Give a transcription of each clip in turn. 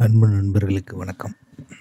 அன்பு நண்பர்களுக்கு வணக்கம்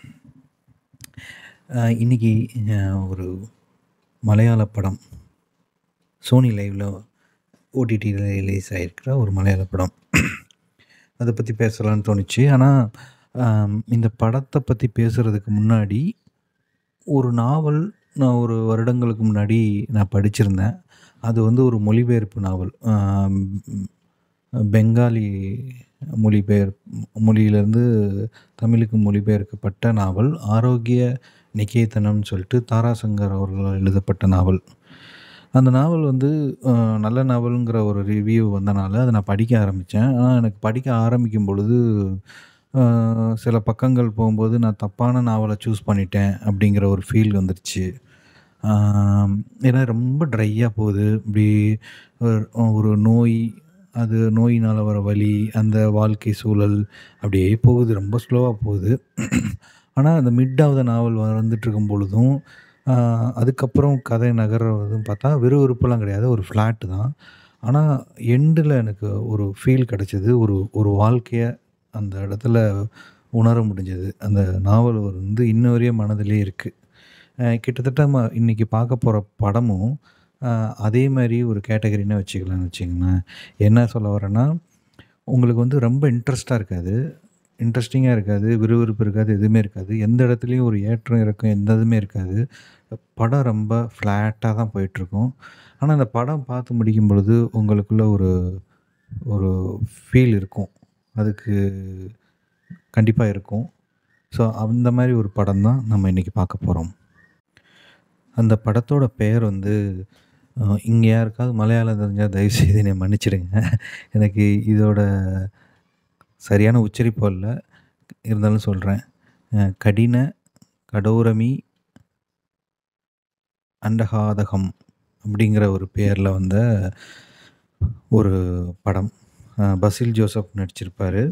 அஹ் இன்னைக்கு அஹ், ஒரு மலையாள படம் சோனி லைவில் ஓடிடியில் ரிலீஸ் ஆகிருக்கிற ஒரு மலையாள படம் அதை பற்றி பேசலாம்னு தோணுச்சு ஆனால் இந்த படத்தை பற்றி பேசுகிறதுக்கு முன்னாடி ஒரு நாவல் நான் ஒரு வருடங்களுக்கு முன்னாடி நான் படிச்சிருந்தேன் அது வந்து ஒரு மொழிபெயர்ப்பு நாவல் ஆம், பெங்காலி மொழிபெயர் மொழியிலேருந்து தமிழுக்கு மொழிபெயர்க்கப்பட்ட நாவல் ஆரோக்கிய நிகேதனம்னு சொல்லிட்டு தாராசங்கர் அவர்களால் எழுதப்பட்ட நாவல் அந்த நாவல் வந்து அஹ், நல்ல நாவலுங்கிற ஒரு ரிவ்யூ வந்தனால அதை நான் படிக்க ஆரம்பித்தேன் ஆனால் எனக்கு படிக்க ஆரம்பிக்கும் பொழுது அஹ், சில பக்கங்கள் போகும்போது நான் தப்பான நாவலை சூஸ் பண்ணிட்டேன் அப்படிங்கிற ஒரு ஃபீல் வந்துருச்சு ஆம், ஏன்னா ரொம்ப ட்ரையாக போகுது இப்படி ஒரு- ஒரு நோய் அது நோயினால் வர வலி அந்த வாழ்க்கை சூழல் அப்படியே போகுது ரொம்ப ஸ்லோவாக போகுது ஆனால் அந்த மிட் ஆஃப் த நாவல் வந்துட்டு இருக்கும் பொழுதும் ஆஹ், அதுக்கப்புறம் கதை நகர்றதும் பார்த்தா விறுவிறுப்பெல்லாம் கிடையாது ஒரு ஃப்ளாட்டு தான் ஆனால் எண்டில் எனக்கு ஒரு ஃபீல் கிடச்சிது ஒரு ஒரு வாழ்க்கையை அந்த இடத்துல உணர முடிஞ்சது அந்த நாவல் வந்து இன்ன வரையும் மனதிலே இருக்குது கிட்டத்தட்ட நம்ம இன்றைக்கி பார்க்க போகிற படமும் ஆஹ், அதே மாதிரி ஒரு கேட்டகரின்னு வச்சுக்கலாம்னு வச்சுங்களேன் என்ன சொல்ல வரேன்னா உங்களுக்கு வந்து ரொம்ப இன்ட்ரெஸ்ட்டாக இருக்காது இன்ட்ரெஸ்டிங்காக இருக்காது விறுவிறுப்பு இருக்காது எதுவுமே இருக்காது எந்த இடத்துலையும் ஒரு ஏற்றம் இறக்கம் எந்த இதுவுமே இருக்காது படம் ரொம்ப ஃப்ளாட்டாக தான் போயிட்டுருக்கும் ஆனால் அந்த படம் பார்த்து முடிக்கும் பொழுது உங்களுக்குள்ள ஒரு ஒரு ஃபீல் இருக்கும் அதுக்கு கண்டிப்பாக இருக்கும் ஸோ அந்த மாதிரி ஒரு படம் தான் நம்ம இன்றைக்கி பார்க்க போகிறோம் அந்த படத்தோட பெயர் வந்து இங்கே யாருக்காவது மலையாளம் தெரிஞ்சால் தயவுசெய்து என்னை மன்னிச்சிடுங்க எனக்கு இதோட சரியான உச்சரிப்பு இல்லை இருந்தாலும் சொல்கிறேன் கடின கடோரமி அண்டகாதகம் அப்படிங்கிற ஒரு பேரில் வந்த ஒரு படம் அஹ் பசில் ஜோசப் நடிச்சிருப்பார்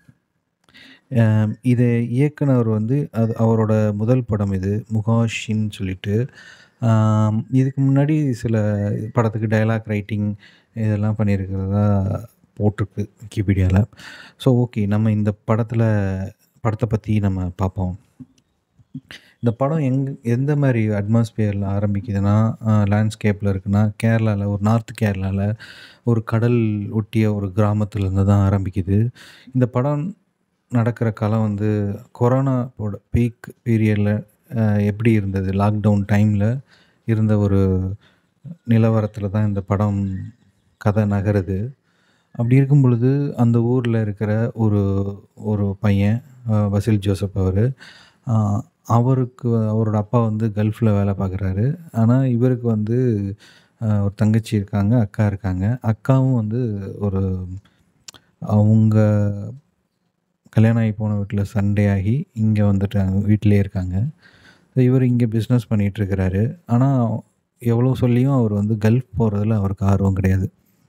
இதை இயக்குனர் வந்து அது அவரோட முதல் படம் இது முகாஷின்னு சொல்லிட்டு ஆம், இதுக்கு முன்னாடி சில படத்துக்கு டயலாக் ரைட்டிங் இதெல்லாம் பண்ணியிருக்கிறதா போட்டிருக்கு விக்கிபீடியாவில் ஸோ ஓகே நம்ம இந்த படத்தில் படத்தை பற்றி நம்ம பார்ப்போம் இந்த படம் எங் எந்த மாதிரி அட்மாஸ்பியரில் ஆரம்பிக்குதுன்னா லேண்ட்ஸ்கேப்பில் இருக்குன்னா கேரளாவில் ஒரு நார்த் கேரளாவில் ஒரு கடல் ஒட்டிய ஒரு கிராமத்துலேருந்து தான் ஆரம்பிக்குது இந்த படம் நடக்கிற காலம் வந்து கொரோனாவோட பீக் பீரியடில் எப்படி இருந்தது லாக்டவுன் டைமில் இருந்த ஒரு நிலவரத்தில் தான் இந்த படம் கதை நகருது அப்படி இருக்கும் பொழுது அந்த ஊரில் இருக்கிற ஒரு ஒரு பையன் அஹ், வசீல் ஜோசப் அவர் அவருக்கு அவரோட அப்பா வந்து கல்ஃபில் வேலை பார்க்குறாரு ஆனால் இவருக்கு வந்து அஹ், ஒரு தங்கச்சி இருக்காங்க அக்கா இருக்காங்க அக்காவும் வந்து ஒரு அவங்க கல்யாணம் ஆகி போன வீட்டில் சண்டே ஆகி இங்கே வந்துட்டாங்க வீட்டிலே இருக்காங்க இவர் இங்கே பிஸ்னஸ் பண்ணிகிட்ருக்கிறாரு ஆனால் எவ்வளோ சொல்லியும் அவர் வந்து கல்ஃப் போகிறதுல அவருக்கு ஆர்வம் கிடையாது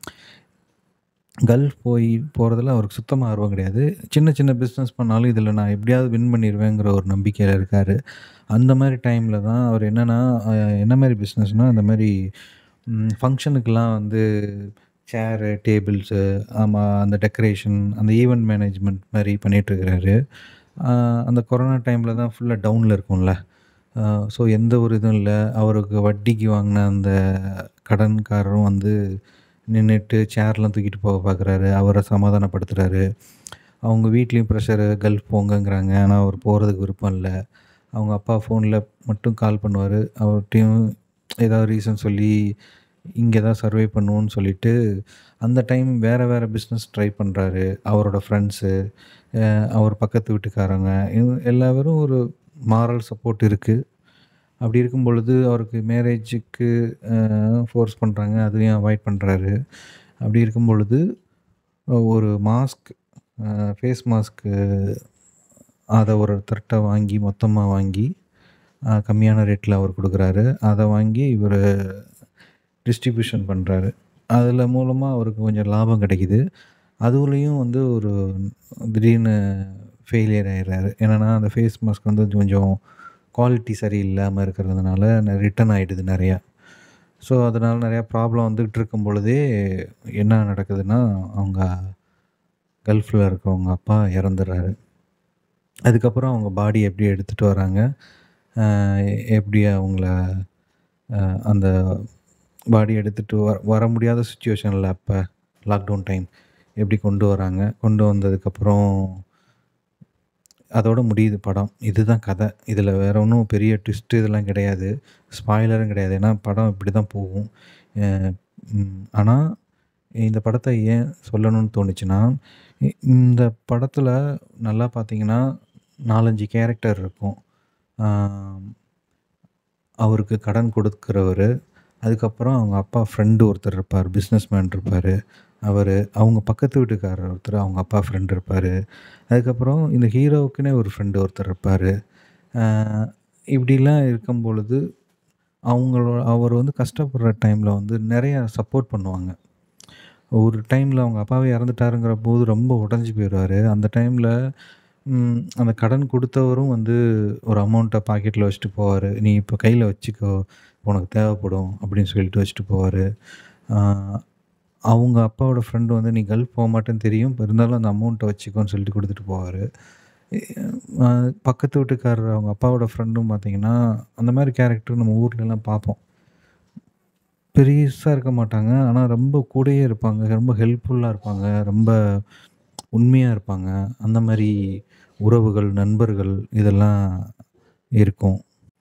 கல்ஃப் போய் போகிறதுல அவருக்கு சுத்தமாக ஆர்வம் கிடையாது சின்ன சின்ன பிஸ்னஸ் பண்ணாலும் இதில் நான் எப்படியாவது வின் பண்ணிடுவேங்கிற ஒரு நம்பிக்கையில் இருக்கார் அந்த மாதிரி டைமில் தான் அவர் என்னென்னா என்ன மாதிரி பிஸ்னஸ்னால் அந்த மாதிரி ஃபங்க்ஷனுக்கெலாம் வந்து சேரு டேபிள்ஸு ஆமாம் அந்த டெக்கரேஷன் அந்த ஈவெண்ட் மேனேஜ்மெண்ட் மாதிரி பண்ணிகிட்ருக்கிறாரு அந்த கொரோனா டைமில் தான் ஃபுல்லாக டவுனில் இருக்கும்ல ஸோ எந்த ஒரு இதுவும் இல்லை அவருக்கு வட்டிக்கு வாங்கின அந்த கடன்காரரும் வந்து நின்றுட்டு சேர்லாம் தூக்கிட்டு போக பார்க்குறாரு அவரை சமாதானப்படுத்துகிறாரு அவங்க வீட்லேயும் ப்ரெஷரு கல்ஃப் போங்கங்கிறாங்க ஆனால் அவர் போகிறதுக்கு விருப்பம் இல்லை அவங்க அப்பா ஃபோனில் மட்டும் கால் பண்ணுவார் அவர்கிட்டையும் ஏதாவது ரீசன் சொல்லி இங்கே தான் சர்வே பண்ணுவோன்னு சொல்லிட்டு அந்த டைம் வேறு வேறு பிஸ்னஸ் ட்ரை பண்ணுறாரு அவரோட ஃப்ரெண்ட்ஸு அவர் பக்கத்து வீட்டுக்காரங்க இவங்க எல்லாரும் ஒரு மாரல் சப்போர்ட் இருக்குது அப்படி இருக்கும் பொழுது அவருக்கு மேரேஜுக்கு ஃபோர்ஸ் பண்ணுறாங்க அதையும் அவாய்ட் பண்ணுறாரு அப்படி இருக்கும் பொழுது ஒரு மாஸ்க் ஃபேஸ் மாஸ்க்கு அதை ஒருத்தர்கிட்ட வாங்கி மொத்தமாக வாங்கி அஹ், கம்மியான ரேட்டில் அவர் கொடுக்குறாரு அதை வாங்கி இவர் டிஸ்ட்ரிபியூஷன் பண்ணுறாரு அதில் மூலமாக அவருக்கு கொஞ்சம் லாபம் கிடைக்குது அதுலேயும் வந்து ஒரு திடீர்னு ஃபெயிலியர் ஆயிடுறாரு என்னென்னா அந்த ஃபேஸ் மாஸ்க் வந்து கொஞ்சம் குவாலிட்டி சரியில்லாமல் இருக்கிறதுனால ரிட்டன் ஆகிடுது நிறையா ஸோ அதனால் நிறையா ப்ராப்ளம் வந்துகிட்டு இருக்கும் பொழுதே என்ன நடக்குதுன்னா அவங்க கல்ஃபில் இருக்கவங்க அப்பா இறந்துடுறாரு அதுக்கப்புறம் அவங்க பாடி எப்படி எடுத்துகிட்டு வராங்க ஆஹ் எப்படி அவங்கள ஆஹ் அந்த பாடி எடுத்துகிட்டு வர வர முடியாத சுச்சுவேஷனில் அப்போ லாக்டவுன் டைம் எப்படி கொண்டு வராங்க கொண்டு வந்ததுக்கப்புறம் அதோட முடியுது படம் இதுதான் கதை இதில் வேற ஒன்றும் பெரிய ட்விஸ்ட்டு இதெல்லாம் கிடையாது ஸ்பாய்லரும் கிடையாது ஏன்னா படம் இப்படி தான் போகும் ஆனால் இந்த படத்தை ஏன் சொல்லணும்னு தோணுச்சுன்னா இ- இந்த படத்தில் நல்லா பார்த்தீங்கன்னா நாலஞ்சு கேரக்டர் இருக்கும் ஆம், அவருக்கு கடன் கொடுக்குறவர் அதுக்கப்புறம் அவங்க அப்பா ஃப்ரெண்டு ஒருத்தர் இருப்பார் பிஸ்னஸ்மேன் இருப்பார் அவர் அவங்க பக்கத்து வீட்டுக்காரர் ஒருத்தர் அவங்க அப்பா ஃப்ரெண்ட் இருப்பார் அதுக்கப்புறம் இந்த ஹீரோவுக்குன்னே ஒரு ஃப்ரெண்டு ஒருத்தர் இருப்பார் இப்படிலாம் இருக்கும் பொழுது அவங்களோட அவர் வந்து கஷ்டப்படுற டைமில் வந்து நிறைய சப்போர்ட் பண்ணுவாங்க ஒரு டைமில் அவங்க அப்பாவே இறந்துட்டாருங்கிற போது ரொம்ப உடஞ்சி போயிடுவார் அந்த டைமில் அந்த கடன் கொடுத்தவரும் வந்து ஒரு அமௌண்ட்டை பாக்கெட்டில் வச்சுட்டு போவார் நீ இப்போ கையில் வச்சுக்கோ உனக்கு தேவைப்படும் அப்படின்னு சொல்லிட்டு வச்சுட்டு போவார் அவங்க அப்பாவோட ஃப்ரெண்டு வந்து நீ கல்ஃப் போக மாட்டேன்னு தெரியும் இருந்தாலும் அந்த அமௌண்ட்டை வச்சுக்கோன்னு சொல்லிட்டு கொடுத்துட்டு போவார் பக்கத்து வீட்டுக்காரர் அவங்க அப்பாவோட ஃப்ரெண்டும் பார்த்தீங்கன்னா அந்த மாதிரி கேரக்டர் நம்ம ஊர்லலாம் பார்ப்போம் பெருசாக இருக்க மாட்டாங்க ஆனால் ரொம்ப கூடயே இருப்பாங்க ரொம்ப ஹெல்ப்ஃபுல்லாக இருப்பாங்க ரொம்ப உண்மையாக இருப்பாங்க அந்த மாதிரி உறவுகள் நண்பர்கள் இதெல்லாம் இருக்கும்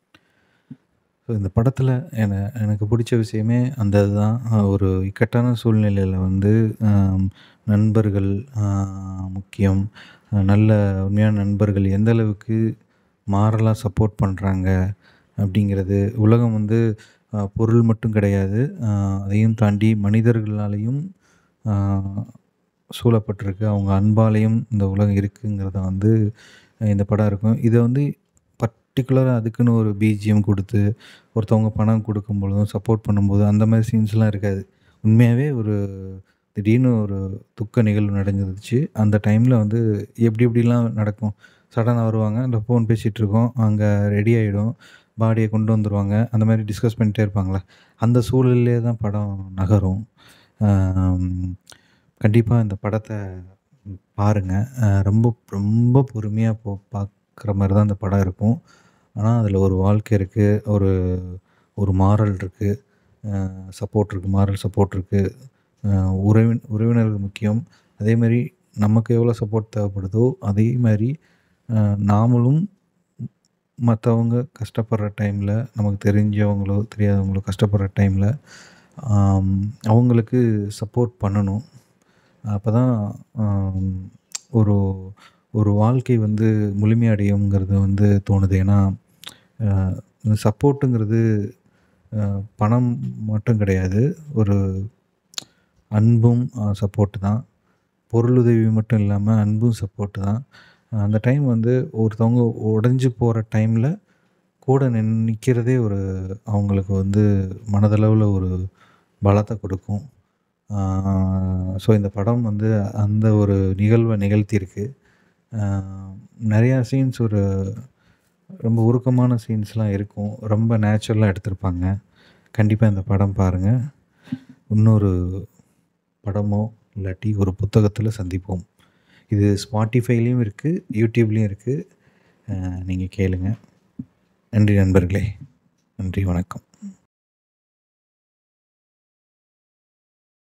ஸோ இந்த படத்தில் என எனக்கு பிடிச்ச விஷயமே அந்த இதுதான் அஹ் ஒரு இக்கட்டான சூழ்நிலையில் வந்து ஆம், நண்பர்கள் ஆஹ், முக்கியம் அஹ் நல்ல உண்மையான நண்பர்கள் எந்த அளவுக்கு மாறலாக சப்போர்ட் பண்ணுறாங்க அப்படிங்கிறது உலகம் வந்து ஆஹ், பொருள் மட்டும் கிடையாது ஆஹ், அதையும் தாண்டி மனிதர்களாலையும் ஆஹ், சூழப்பட்டிருக்கு அவங்க அன்பாலையும் இந்த உலகம் இருக்குங்கிறத வந்து அஹ், இந்த படம் இருக்கும் இதை வந்து பர்டிகுலராக அதுக்குன்னு ஒரு பிஜிஎம் கொடுத்து ஒருத்தவங்க பணம் கொடுக்கும் பொழுதும் சப்போர்ட் பண்ணும்போது அந்த மாதிரி சீன்ஸ்லாம் இருக்காது உண்மையாகவே ஒரு திடீர்னு ஒரு துக்க நிகழ்வு நடந்துருச்சு அந்த டைமில் வந்து எப்படி எப்படிலாம் நடக்கும் சடனாக வருவாங்க அந்த ஃபோன் பேசிகிட்டு இருக்கோம் அங்கே ரெடி ஆகிடும் பாடியை கொண்டு வந்துடுவாங்க அந்த மாதிரி டிஸ்கஸ் பண்ணிட்டே இருப்பாங்களே அந்த சூழல்லே தான் படம் நகரும் கண்டிப்பாக இந்த படத்தை பாருங்கள் ரொம்ப ரொம்ப பொறுமையாக போ பார்க்குற மாதிரி தான் இந்த படம் இருக்கும் ஆனால் அதில் ஒரு வாழ்க்கை இருக்குது ஒரு ஒரு மாரல் இருக்குது சப்போர்ட் இருக்குது மாரல் சப்போர்ட் இருக்குது உறவின் உறவினர்கள் முக்கியம் அதே மாதிரி நமக்கு எவ்வளோ சப்போர்ட் தேவைப்படுதோ அதே மாதிரி அஹ், நாமளும் மற்றவங்க கஷ்டப்படுற டைமில் நமக்கு தெரிஞ்சவங்களோ தெரியாதவங்களோ கஷ்டப்படுற டைமில் அவங்களுக்கு சப்போர்ட் பண்ணணும் அப்போ தான் ஒரு ஒரு வாழ்க்கை வந்து முழுமையடையுங்கிறது வந்து தோணுது ஏன்னா சப்போர்ட்டுங்கிறது பணம் மட்டும் கிடையாது ஒரு அன்பும் சப்போர்ட்டு தான் பொருளுதவி மட்டும் இல்லாமல் அன்பும் சப்போர்ட்டு தான் அந்த டைம் வந்து ஒருத்தவங்க உடஞ்சி போகிற டைமில் கூட நின் நிற்கிறதே ஒரு அவங்களுக்கு வந்து மனதளவில் ஒரு பலத்தை கொடுக்கும் ஸோ இந்த படம் வந்து அந்த ஒரு நிகழ்வை நிகழ்த்தியிருக்கு ஆஹ் நிறையா சீன்ஸ் ஒரு ரொம்ப உருக்கமான சீன்ஸ்லாம் இருக்கும் ரொம்ப நேச்சுரலாக எடுத்திருப்பாங்க கண்டிப்பாக இந்த படம் பாருங்கள் இன்னொரு படமோ இல்லாட்டி ஒரு புத்தகத்தில் சந்திப்போம் இது ஸ்பாட்டிஃபைலேயும் இருக்குது யூடியூப்லேயும் இருக்குது நீங்கள் கேளுங்க நன்றி நண்பர்களே நன்றி வணக்கம்